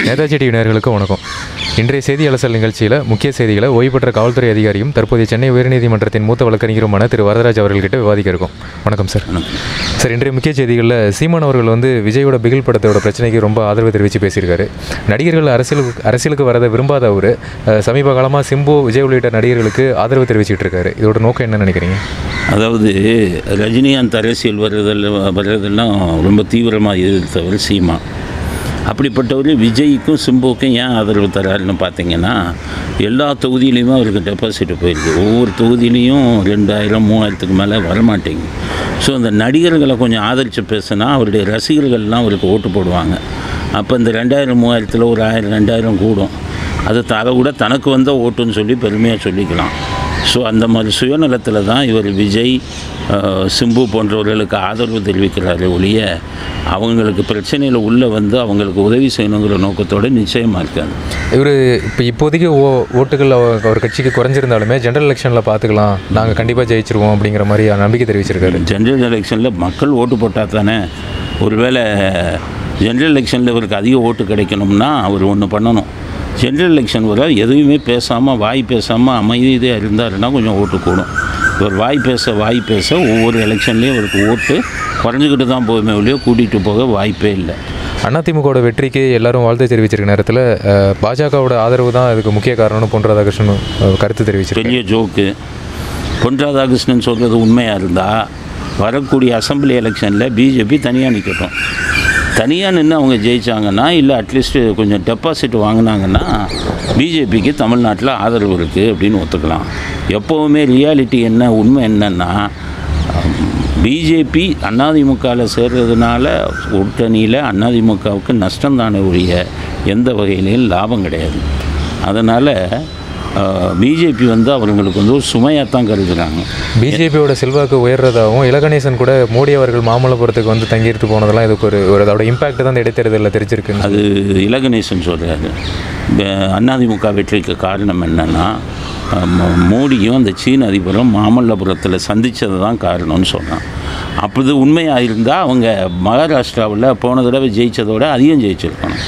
Netaji TV நேயர்களுக்கு வணக்கம் இன்றைய செய்தி அலசல் நிகழ்ச்சியில் முக்கிய செய்திகளை ஓய்வு பெற்ற காவல்துறை அதிகாரியும் தற்போதைய சென்னை உயர்நீதிமன்றத்தின் மூத்த வழக்கறிஞருமான திரு வரதராஜ் அவர்கள்கிட்ட விவாதிக்க இருக்கோம் வணக்கம் சார் சார் இன்றைய முக்கிய செய்திகளில் சீமான் அவர்கள் வந்து விஜயோட பிகில் படத்தோட பிரச்சனைக்கு ரொம்ப ஆதரவு தெரிவித்து பேசியிருக்காரு நடிகர்கள் அரசியலுக்கு அரசியலுக்கு வரதை விரும்பாத அவர் அஹ், சமீப காலமாக சிம்பு விஜய் உள்ளிட்ட நடிகர்களுக்கு ஆதரவு தெரிவிச்சிட்டு இருக்காரு இதோட நோக்கம் என்ன நினைக்கிறீங்க அதாவது ரஜினிகாந்த் அரசியல் வர்றதெல்லாம் வர்றதெல்லாம் ரொம்ப தீவிரமாக எதிர்த்தவர் சீமா அப்படிப்பட்டவர் விஜய்க்கும் சிம்புவுக்கும் ஏன் ஆதரவு தராருன்னு பார்த்தீங்கன்னா எல்லா தொகுதியிலையுமே அவருக்கு டெபாசிட் போயிருக்கு ஒவ்வொரு தொகுதியிலையும் ரெண்டாயிரம் மூவாயிரத்துக்கு மேலே வரமாட்டேங்குது ஸோ அந்த நடிகர்களை கொஞ்சம் ஆதரித்து பேசினா அவருடைய ரசிகர்கள்லாம் அவருக்கு ஓட்டு போடுவாங்க அப்போ இந்த ரெண்டாயிரம் மூவாயிரத்தில் ஒரு ஆயிரம் ரெண்டாயிரம் கூடும் அது த- அதை விட தனக்கு வந்த ஓட்டுன்னு சொல்லி பெருமையாக சொல்லிக்கலாம் ஸோ அந்த மாதிரி சுயநலத்தில் தான் இவர் விஜய் அஹ், சிம்பு போன்றவர்களுக்கு ஆதரவு தெரிவிக்கிறாரு ஒழிய அவங்களுக்கு பிரச்சனையில் உள்ளே வந்து அவங்களுக்கு உதவி செய்யணுங்கிற நோக்கத்தோடு நிச்சயமாக இருக்காது இவர் இப்போ இப்போதைக்கு ஓ ஓட்டுகள் அவ- அவர் கட்சிக்கு குறைஞ்சிருந்தாலுமே ஜெனரல் எலெக்ஷனில் பார்த்துக்கலாம் நாங்கள் கண்டிப்பாக ஜெயிச்சிருவோம் அப்படிங்கிற மாதிரி நம்பிக்கை தெரிவிச்சிருக்காரு ஜென்ரல் எலெக்ஷனில் மக்கள் ஓட்டு போட்டால் தானே ஒருவேளை ஜென்ரல் எலெக்ஷனில் இவருக்கு அதிக ஓட்டு கிடைக்கணும்னா அவர் ஒன்று பண்ணணும் ஜென்ரல் எலெக்ஷன் வர எதுவுமே பேசாமல் வாய் பேசாமல் அமைதியாக இருந்தாருன்னா கொஞ்சம் ஓட்டு கூடும் இவர் வாய் பேச வாய் பேச ஒவ்வொரு எலெக்ஷன்லேயும் இவருக்கு ஓட்டு குறைஞ்சிக்கிட்டு தான் போகுமே ஒழிய கூட்டிகிட்டு போக வாய்ப்பே இல்லை அதிமுகவோட வெற்றிக்கு எல்லாரும் வாழ்த்து தெரிவிச்சிருக்க நேரத்தில் அஹ், பாஜகவோட ஆதரவு தான் அதுக்கு முக்கிய காரணம்னு பொன் ராதாகிருஷ்ணன் அஹ், கருத்து தெரிவிச்சிருக்காரு பெரிய ஜோக்கு பொன் ராதாகிருஷ்ணன் சொல்கிறது உண்மையாக இருந்தால் வரக்கூடிய அசெம்பிளி எலெக்ஷனில் பிஜேபி தனியாக நிற்கட்டும் தனியாக நின்று அவங்க ஜெயிச்சாங்கன்னா இல்லை அட்லீஸ்ட் கொஞ்சம் டெபாசிட் வாங்கினாங்கன்னா பிஜேபிக்கு தமிழ்நாட்டில் ஆதரவு இருக்குது அப்படின்னு ஒத்துக்கலாம் எப்போவுமே ரியாலிட்டி என்ன உண்மை என்னன்னா பிஜேபி அதிமுகவில் சேர்றதுனால கூட்டணியில் அதிமுகவுக்கு நஷ்டம் தானே ஒழிய எந்த வகையிலையும் லாபம் கிடையாது அதனால் பிஜேபி வந்து அவங்களுக்கு வந்து ஒரு சுமையாக தான் கருதுகிறாங்க பிஜேபியோட செல்வாக்கு உயர்றதாகவும் இலகணேசன் கூட மோடி அவர்கள் மாமல்லபுரத்துக்கு வந்து தங்கியிருந்து போனதெல்லாம் இதுக்கு ஒரு ஒரு அதோட இம்பாக்ட் தான் இந்த இடைத்தேர்தலில் தெரிஞ்சிருக்கு அது இலகணேசன் சொல்கிறாரு அதிமுக வெற்றிக்கு காரணம் என்னென்னா மோடியும் அந்த சீன அதிபரும் மாமல்லபுரத்தில் சந்தித்தது தான் காரணம்னு சொல்கிறான் அப்படி உண்மையாக இருந்தால் அவங்க மகாராஷ்டிராவில் போன தடவை ஜெயித்ததோட அதிகம் ஜெயிச்சிருக்கணும்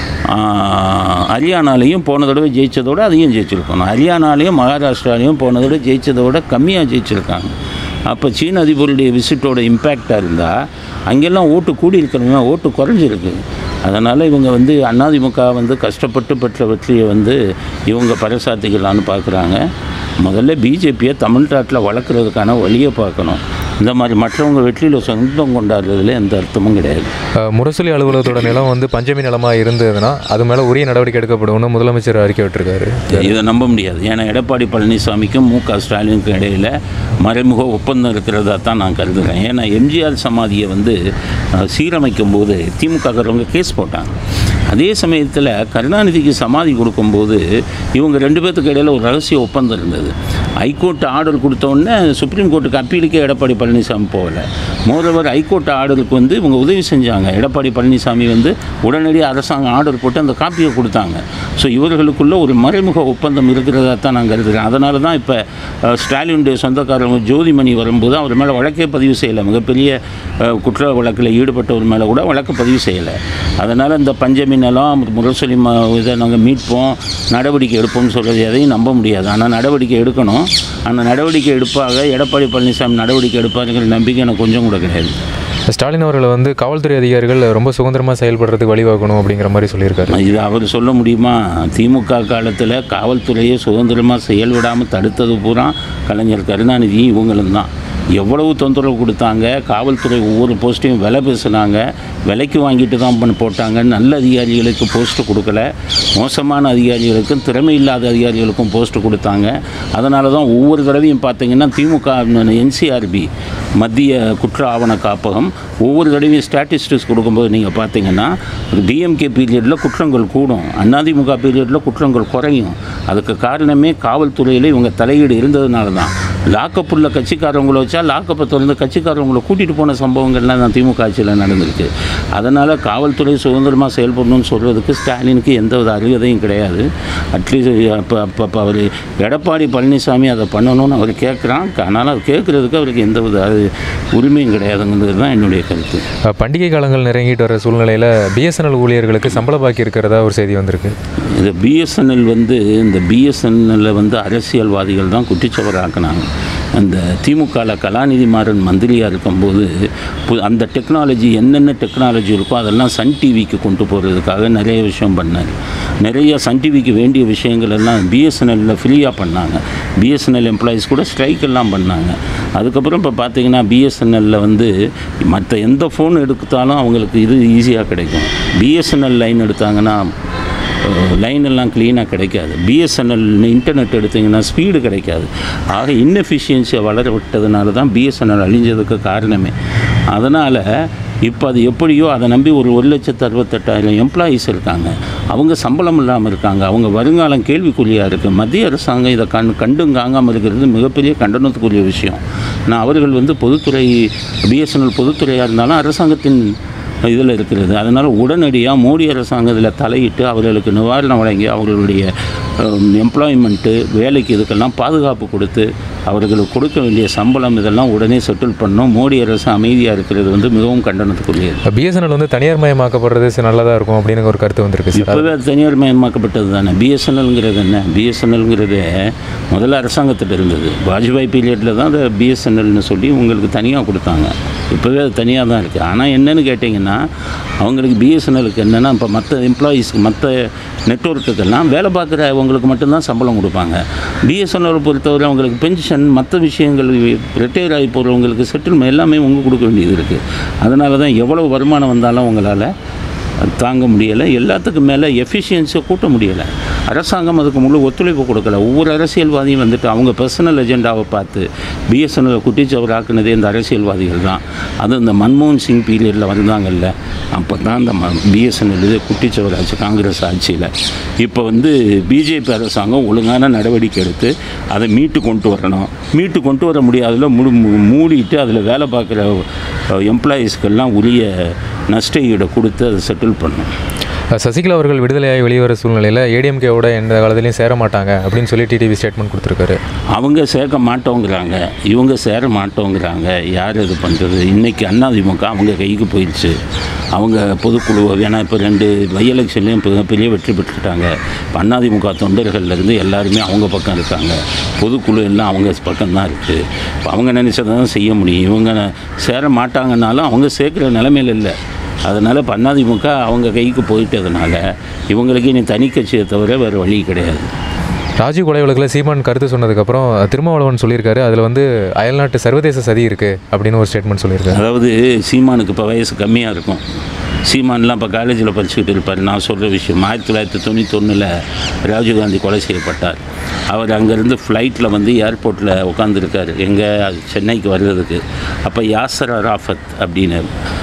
ஆஹ், ஹரியானாலையும் போன தடவை ஜெயித்ததோட அதிகம் ஜெயிச்சிருக்கணும் ஹரியானாலையும் மகாராஷ்டிராலையும் போன தடவை ஜெயித்ததோட கம்மியாக ஜெயிச்சிருக்காங்க அப்போ சீன அதிபருடைய விசிட்டோட இம்பேக்டாக இருந்தால் அங்கெல்லாம் ஓட்டு கூடி இருக்கிறவங்க ஓட்டு குறைஞ்சிருக்கு அதனால் இவங்க வந்து அதிமுக வந்து கஷ்டப்பட்டு பெற்ற வெற்றியை வந்து இவங்க பறைசாத்திக்கலான்னு பார்க்குறாங்க முதல்ல பிஜேபியை தமிழ்நாட்டில் வளர்க்குறதுக்கான வழியை பார்க்கணும் இந்த மாதிரி மற்றவங்க வெற்றியில் சொந்தம் கொண்டாடுறதுல எந்த அர்த்தமும் கிடையாது அஹ், முரசொலி அலுவலகத்தோட நிலம் வந்து பஞ்சமி நிலமாக இருந்ததுன்னா அது மேலே உரிய நடவடிக்கை எடுக்கப்படும்னு முதலமைச்சர் அறிக்கை விட்டிருக்காரு இதை நம்ப முடியாது ஏன்னா எடப்பாடி பழனிசாமிக்கும் மு க ஸ்டாலினுக்கும் இடையில் மறைமுக ஒப்பந்தம் இருக்கிறதா தான் நான் கருதுகிறேன் ஏன்னா எம்ஜிஆர் சமாதியை வந்து அஹ், சீரமைக்கும் போது திமுககாரவங்க கேஸ் போட்டாங்க அதே சமயத்தில் கருணாநிதிக்கு சமாதி கொடுக்கும்போது இவங்க ரெண்டு பேர்த்துக்கு இடையில் ஒரு ரகசிய ஒப்பந்தம் இருந்தது ஹைகோர்ட் ஆர்டர் கொடுத்த உடனே சுப்ரீம் கோர்ட்டுக்கு அப்பீலுக்கே எடப்பாடி பழனிசாமி போகல மோரோவர் ஹைகோர்ட் ஆர்டருக்கு வந்து இவங்க உதவி செஞ்சாங்க எடப்பாடி பழனிசாமி வந்து உடனடியாக அரசாங்கம் ஆர்டர் போட்டு அந்த காப்பியை கொடுத்தாங்க ஸோ இவர்களுக்குள்ள ஒரு மறைமுக ஒப்பந்தம் இருக்கிறதா தான் நான் கருதுகிறேன் அதனால தான் இப்போ ஸ்டாலினுடைய சொந்தக்காரங்க ஜோதிமணி வரும்போது அவர் மேலே வழக்கே பதிவு செய்யலை மிகப்பெரிய அஹ், குற்ற வழக்கில் ஈடுபட்டவர் மேலே கூட வழக்கு பதிவு செய்யலை அதனால் இந்த பஞ்சமி நிலம் முரசொலி ம இதை நாங்கள் மீட்போம் நடவடிக்கை எடுப்போம்னு சொல்கிறது எதையும் நம்ப முடியாது ஆனால் நடவடிக்கை எடுக்கணும் அந்த நடவடிக்கை எடுப்பாக எடப்பாடி பழனிசாமி நடவடிக்கை எடுப்பாருங்கிற நம்பிக்கை எனக்கு கொஞ்சம் கூட கிடையாது ஸ்டாலின் அவர்களை வந்து காவல்துறை அதிகாரிகள் ரொம்ப சுதந்திரமாக செயல்படுறதுக்கு வழிவகுக்கணும் அப்படிங்கிற மாதிரி சொல்லியிருக்காரு இது அவர் சொல்ல முடியுமா திமுக காலத்தில் காவல்துறையை சுதந்திரமாக செயல்விடாமல் தடுத்தது பூரா கலைஞர் கருணாநிதி இவங்களும் தான் எவ்வளவு தொந்தரவு கொடுத்தாங்க காவல்துறை ஒவ்வொரு போஸ்ட்டையும் விலை பேசுனாங்க விலைக்கு வாங்கிட்டு தான் பண்ண போட்டாங்க நல்ல அதிகாரிகளுக்கு போஸ்ட்டு கொடுக்கல மோசமான அதிகாரிகளுக்கும் திறமை இல்லாத அதிகாரிகளுக்கும் போஸ்ட்டு கொடுத்தாங்க அதனால தான் ஒவ்வொரு தடவையும் பார்த்தீங்கன்னா திமுக என்சிஆர்பி மத்திய குற்ற ஆவண காப்பகம் ஒவ்வொரு தடவையும் ஸ்டாட்டிஸ்டிக்ஸ் கொடுக்கும்போது நீங்கள் பார்த்தீங்கன்னா டிஎம்கே பீரியடில் குற்றங்கள் கூடும் அதிமுக பீரியடில் குற்றங்கள் குறையும் அதுக்கு காரணமே காவல்துறையில் இவங்க தலையீடு இருந்ததுனால தான் லாக்கப் உள்ள கட்சிக்காரவங்கள வச்சா லாக்கப்பை திறந்து கட்சிக்காரவங்கள கூட்டிகிட்டு போன சம்பவங்கள்லாம் தான் திமுக ஆட்சியில் நடந்திருக்கு அதனால் காவல்துறை சுதந்திரமாக செயல்படணும்னு சொல்கிறதுக்கு ஸ்டாலினுக்கு எந்த வித அருகதையும் கிடையாது அட்லீஸ்ட் அப்போ அப்போ அப்போ அவர் எடப்பாடி பழனிசாமி அதை பண்ணணும்னு அவர் கேட்குறான் ஆனால் அது கேட்குறதுக்கு அவருக்கு எந்த வித அது உரிமையும் கிடையாதுங்கிறது தான் என்னுடைய கருத்து அஹ், பண்டிகை காலங்கள் நெருங்கிட்டு வர சூழ்நிலையில் பிஎஸ்என்எல் ஊழியர்களுக்கு சம்பள பாக்கி இருக்கிறதா ஒரு செய்தி வந்திருக்கு இது பிஎஸ்என்எல் வந்து இந்த பிஎஸ்என்எல்ல வந்து அரசியல்வாதிகள் தான் குட்டிச்சவராக்குனாங்க அந்த திமுகவில் கலாநிதி மாறன் மந்திரியாக இருக்கும்போது பு- அந்த டெக்னாலஜி என்னென்ன டெக்னாலஜி இருக்கோ அதெல்லாம் சன் டிவிக்கு கொண்டு போகிறதுக்காக நிறைய விஷயம் பண்ணார் நிறைய சன் டிவிக்கு வேண்டிய விஷயங்கள் எல்லாம் பிஎஸ்என்எல்ல ஃப்ரீயாக பண்ணாங்க பிஎஸ்என்எல் எம்ப்ளாயீஸ் கூட ஸ்ட்ரைக் எல்லாம் பண்ணாங்க அதுக்கப்புறம் இப்போ பார்த்தீங்கன்னா பிஎஸ்என்எல்ல வந்து மற்ற எந்த ஃபோன் எடுத்தாலும் அவங்களுக்கு இது ஈஸியாக கிடைக்கும் பிஎஸ்என்எல் லைன் எடுத்தாங்கன்னா லைன் எல்லாம் க்ளீனாக கிடைக்காது பிஎஸ்என்எல் இன்டர்நெட் எடுத்திங்கன்னா ஸ்பீடு கிடைக்காது ஆக இன்எஃபிஷியன்சியை வளர விட்டதுனால தான் பிஎஸ்என்எல் அழிஞ்சதுக்கு காரணமே அதனால் இப்போ அது எப்படியோ அதை நம்பி ஒரு ஒரு லட்சத்து அறுபத்தெட்டாயிரம் எம்ப்ளாயீஸ் இருக்காங்க அவங்க சம்பளம் இல்லாமல் இருக்காங்க அவங்க வருங்காலம் கேள்விக்குறியாக இருக்குது மத்திய அரசாங்கம் இதை கண் கண்டும் காங்காமல் இருக்கிறது மிகப்பெரிய கண்டனத்துக்குரிய விஷயம் நான் அவர்கள் வந்து பொதுத்துறை பிஎஸ்என்எல் பொதுத்துறையாக இருந்தாலும் அரசாங்கத்தின் இதில் இருக்கிறது அதனால் உடனடியாக மோடி அரசாங்கம் இதில் தலையிட்டு அவர்களுக்கு நிவாரணம் வழங்கி அவர்களுடைய எம்ப்ளாய்மெண்ட்டு வேலைக்கு இதுக்கெல்லாம் பாதுகாப்பு கொடுத்து அவர்களுக்கு கொடுக்க வேண்டிய சம்பளம் இதெல்லாம் உடனே செட்டில் பண்ணணும் மோடி அரசு அமைதியாக இருக்கிறது வந்து மிகவும் கண்டனத்துக்குரியது பிஎஸ்என்எல் வந்து தனியார் மயமாக்கப்படுறது சரி நல்லதாக இருக்கும் அப்படின்னு ஒரு கருத்து வந்திருக்கு சார் இப்போவே அது தனியார் மயமாக்கப்பட்டது தானே பிஎஸ்என்எல்ங்கிறது என்ன பிஎஸ்என்எல்ங்கிறது முதல்ல அரசாங்கத்திட்ட இருந்தது வாஜ்பாய் பீரியடில் தான் அதை பிஎஸ்என்எல்னு சொல்லி உங்களுக்கு தனியாக கொடுத்தாங்க இப்போவே அது தனியாக தான் இருக்குது ஆனால் என்னன்னு கேட்டிங்கன்னா அவங்களுக்கு பிஎஸ்என்எலுக்கு என்னென்னா இப்போ மற்ற எம்ப்ளாயீஸ்க்கு மற்ற நெட்ஒர்க்குக்கெல்லாம் வேலை பார்க்குறவங்களுக்கு மட்டும்தான் சம்பளம் கொடுப்பாங்க பிஎஸ்என்எல் பொறுத்தவரை அவங்களுக்கு பென்ஷன் மற்ற விஷயங்கள் ரிட்டையர் ஆகி போகிறவங்களுக்கு செட்டில்மெண்ட் எல்லாமே உங்க கொடுக்க வேண்டியது இருக்குது அதனால தான் எவ்வளோ வருமானம் வந்தாலும் உங்களால் அது தாங்க முடியலை எல்லாத்துக்கும் மேலே எஃபிஷியன்சியை கூட்ட முடியலை அரசாங்கம் அதுக்கு முழு ஒத்துழைப்பு கொடுக்கல ஒவ்வொரு அரசியல்வாதியும் வந்துட்டு அவங்க பர்சனல் எஜெண்டாவை பார்த்து பிஎஸ்என்எல் குட்டிச்சவர் ஆக்குனதே இந்த அரசியல்வாதிகள் தான் அது இந்த மன்மோகன் சிங் பீரியடில் வந்தாங்கல்ல அப்போ தான் இந்த பிஎஸ்என்எல் இது குட்டிச்சவர் ஆச்சு காங்கிரஸ் ஆட்சியில் இப்போ வந்து பிஜேபி அரசாங்கம் ஒழுங்கான நடவடிக்கை எடுத்து அதை மீட்டு கொண்டு வரணும் மீட்டு கொண்டு வர முடியாதுல முழு மு- மூடிட்டு அதில் வேலை பார்க்குற எம்ப்ளாயீஸ்க்கெல்லாம் உரிய நஷ்ட ஈடை கொடுத்து அதை செட்டில் பண்ணணும் அஹ், சசிகலா அவர்கள் விடுதலையாகி வெளிவர சூழ்நிலையில் ஏடிஎம்கேவோட எந்த காலத்துலையும் சேர மாட்டாங்க அப்படின்னு சொல்லி டிடிவி ஸ்டேட்மெண்ட் கொடுத்துருக்காரு அவங்க சேர்க்க மாட்டோங்கிறாங்க இவங்க சேர மாட்டோங்கிறாங்க யார் இது பண்ணுறது இன்றைக்கி அதிமுக அவங்க கைக்கு போயிடுச்சு அவங்க பொதுக்குழு ஏன்னா இப்போ ரெண்டு பை எலெக்ஷன்லேயும் இப்போ பெரிய வெற்றி பெற்றுட்டாங்க இப்போ அதிமுக தொண்டர்கள்லேருந்து எல்லாருமே அவங்க பக்கம் இருக்காங்க பொதுக்குழு எல்லாம் அவங்க பக்கம் தான் இருக்குது இப்போ அவங்க நினச்சதை தான் செய்ய முடியும் இவங்க சேர மாட்டாங்கன்னாலும் அவங்க சேர்க்குற நிலமையில இல்லை அதனால் இப்போ அதிமுக அவங்க கைக்கு போயிட்டதுனால இவங்களுக்கு இனி தனி கட்சியை தவிர வேறு வழி கிடையாது ராஜீவ் கொலை வழக்கில் சீமான் கருத்து சொன்னதுக்கப்புறம் திருமாவளவன் சொல்லியிருக்காரு அதில் வந்து அயல்நாட்டு சர்வதேச சதி இருக்குது அப்படின்னு ஒரு ஸ்டேட்மெண்ட் சொல்லியிருக்காரு அதாவது சீமானுக்கு இப்போ வயசு கம்மியாக இருக்கும் சீமான்லாம் இப்போ காலேஜில் படிச்சுக்கிட்டு இருப்பார் நான் சொல்கிற விஷயம் ஆயிரத்தி தொள்ளாயிரத்தி தொண்ணூத்தொன்னில் ராஜீவ்காந்தி கொலை செய்யப்பட்டார் அவர் அங்கேருந்து ஃப்ளைட்டில் வந்து ஏர்போர்ட்டில் உட்காந்துருக்காரு எங்கே சென்னைக்கு வர்றதுக்கு அப்போ யாசர் அராஃபத் அப்படின்னு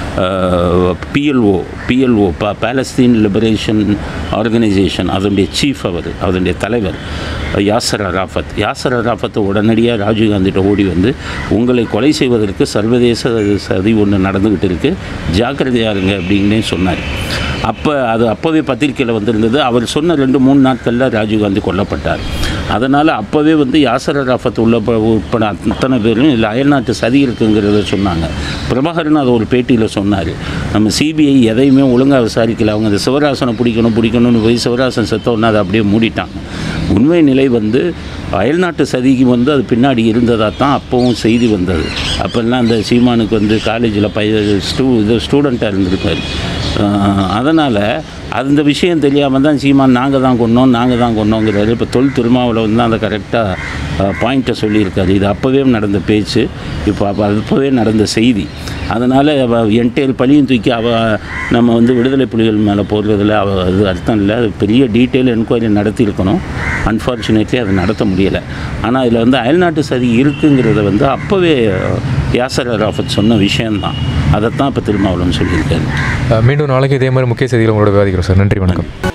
பிஎல்ஓ பிஎல்ஓ பா பாலஸ்தீன் லிபரேஷன் ஆர்கனைசேஷன் அதனுடைய சீஃப் அவர் அதனுடைய தலைவர் யாசர் அராஃபத் யாசர் அராஃபத்தை உடனடியாக ராஜீவ்காந்திட்ட ஓடி வந்து உங்களை கொலை செய்வதற்கு சர்வதேச சதி ஒன்று நடந்துக்கிட்டு இருக்குது ஜாக்கிரதையா இருங்க அப்படின்னு சொன்னார் அப்போ அது அப்போவே பத்திரிக்கையில் வந்திருந்தது அவர் சொன்ன ரெண்டு மூணு நாட்களில் ராஜீவ்காந்தி கொல்லப்பட்டார் அதனால் அப்போவே வந்து யாசர் அராஃபத் உள்ள உட்பட அத்தனை பேரும் இல்லை அயல்நாட்டு சதி இருக்குங்கிறத சொன்னாங்க பிரபாகரன் அதை ஒரு பேட்டியில் சொன்னார் நம்ம சிபிஐ எதையுமே ஒழுங்காக விசாரிக்கல அவங்க அந்த சிவராசனை பிடிக்கணும் பிடிக்கணும்னு போய் சிவராசன் செத்தோன்னா அதை அப்படியே மூடிட்டாங்க உண்மை நிலை வந்து அயல்நாட்டு சதிக்கு வந்து அது பின்னாடி இருந்ததாக தான் அப்போவும் செய்தி வந்தது அப்போல்லாம் அந்த சீமானுக்கு வந்து காலேஜில் பய ஸ்டூ இது ஸ்டூடெண்ட்டாக இருந்திருப்பார் அதனால் அந்த விஷயம் தெரியாமல் தான் சீமான் நாங்கள் தான் கொண்டோம் நாங்கள் தான் கொண்டோங்கிறாரு இப்போ தொல் திருமாவளவன் தான் அந்த கரெக்டாக பாயிண்ட்டை சொல்லியிருக்காரு இது அப்போவே நடந்த பேச்சு இப்போ அப்போ அப்போவே நடந்த செய்தி அதனால் என்டையர் பழியும் தூக்கி அவ நம்ம வந்து விடுதலை புலிகள் மேலே போடுறதுல அவ அது அர்த்தம் இல்லை அது பெரிய டீட்டெயில் என்கொயரி நடத்தியிருக்கணும் அன்ஃபார்ச்சுனேட்லி அதை நடத்த முடியலை ஆனால் இதில் வந்து அயல்நாட்டு சதி இருக்குங்கிறத வந்து அப்போவே யாசர் ராஃபத் சொன்ன விஷயம்தான் அதைத்தான் இப்போ திருமாவளவன் சொல்லியிருக்காரு அஹ், மீண்டும் நாளைக்கு இதே மாதிரி முக்கிய செய்திகள் உங்களோட விவாதிக்கிறோம் சார் நன்றி வணக்கம்